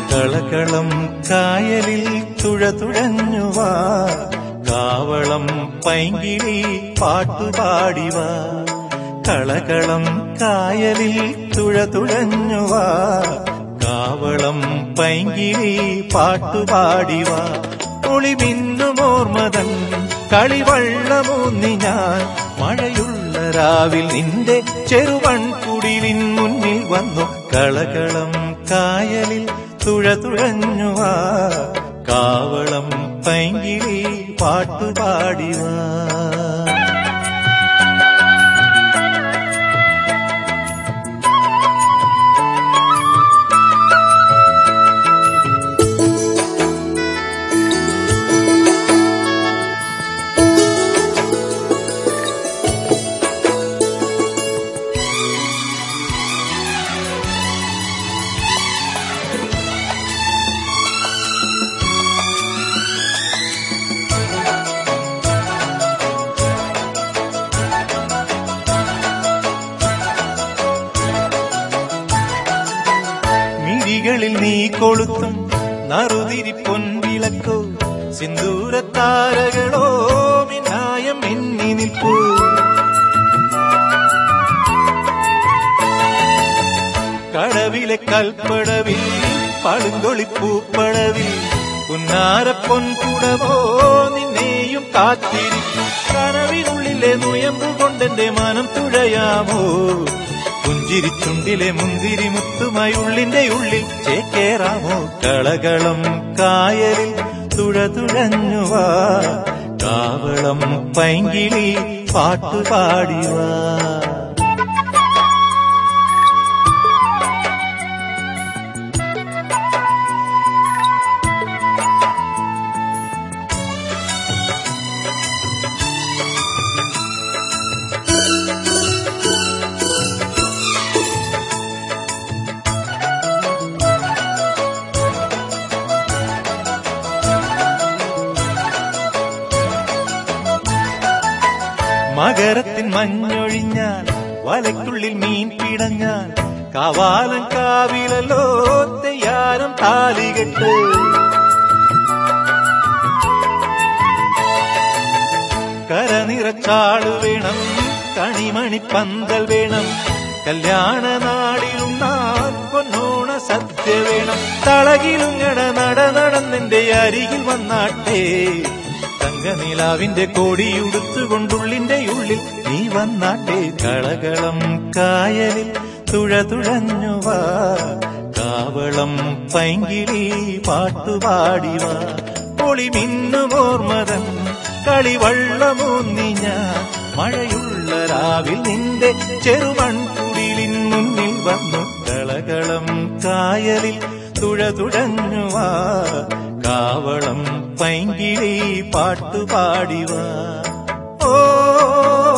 കളകളം കായലിൽ തുഴ തുഴഞ്ഞുവാ കാവളം പൈങ്കിളി പാട്ടുപാടിവാ കളകളം കായലിൽ തുഴ തുഴഞ്ഞുവാ കാവളം പൈങ്കിളി പാട്ടുപാടിവാ ഒളിമിന്നുമോർമതൻ കളിവള്ളമൂന്നി ഞാൻ മഴയുള്ള രാവിൽ നിന്റെ ചെറുവൺ കുടിലിൻ മുന്നിൽ വന്നു കളകളം കായലിൽ തുഴ തുഴഞ്ഞുവാ കാവളം പൈങ്കിളി പാട്ടുപാടിവാ മിഴികളിൽ നീ കൊളുത്തും നറുതിരി പൊൻവിളക്കോ സിന്ദൂരത്താരകളോ മിന്നായം മിന്നി നിൽപ്പൂ കടവിലെ കൽപ്പടവിൽ പളുങ്കൊളിപ്പൂപ്പടവിൽ പുന്നാര പൊൻകുടമോ നിന്നെയും കാത്തിരിക്കും കനവിനുള്ളിലെ നുയമ്പു കൊണ്ടെന്റെ മനം തുഴയാമോ പുഞ്ചിരിച്ചുണ്ടിലെ മുന്തിരി മുത്തുമായി ഉള്ളിന്റെ ഉള്ളിൽ ചേക്കേറാമോ കളകളം കായലിൽ തുഴ തുഴഞ്ഞുവാ കാവളം പൈങ്കിളി പാട്ടുപാടിവാ മകരത്തിൻ മഞ്ഞൊഴിഞ്ഞാൽ വലയ്ക്കുള്ളിൽ മീൻ പിടഞ്ഞാൽ കവാലം കാവിലല്ലോ തെയ്യാരം താലികെട്ട് കരനിറച്ചാള് വേണം കണിമണി പന്തൽ വേണം കല്യാണ നാടിലുണ്ണാൻ പൊന്നോണ സദ്യ വേണം തളകിലുങ്ങട നട നടന്നെന്റെ അരികിൽ വന്നാട്ടെ തങ്കനിലാവിന്റെ കോടിയുടുത്തുകൊണ്ടുള്ളിന്റെ ഉള്ളിൽ നീ വന്നാട്ടെ കളകളം കായലിൽ തുഴ തുഴഞ്ഞുവാ കാവളം പൈങ്കിളി പാട്ടുപാടിവാ പൊളി മിന്നുമോർമതൻ കളിവള്ളമൂന്നി ഞാൻ മഴയുള്ള രാവിൽ നിന്റെ ചെറുമൺകുടിലിൻ മുന്നിൽ വന്നു കളകളം കായലിൽ തുഴ തുഴഞ്ഞുവാ കാവളം പൈങ്കിളി പാട്ടുപാടിവാ ഓ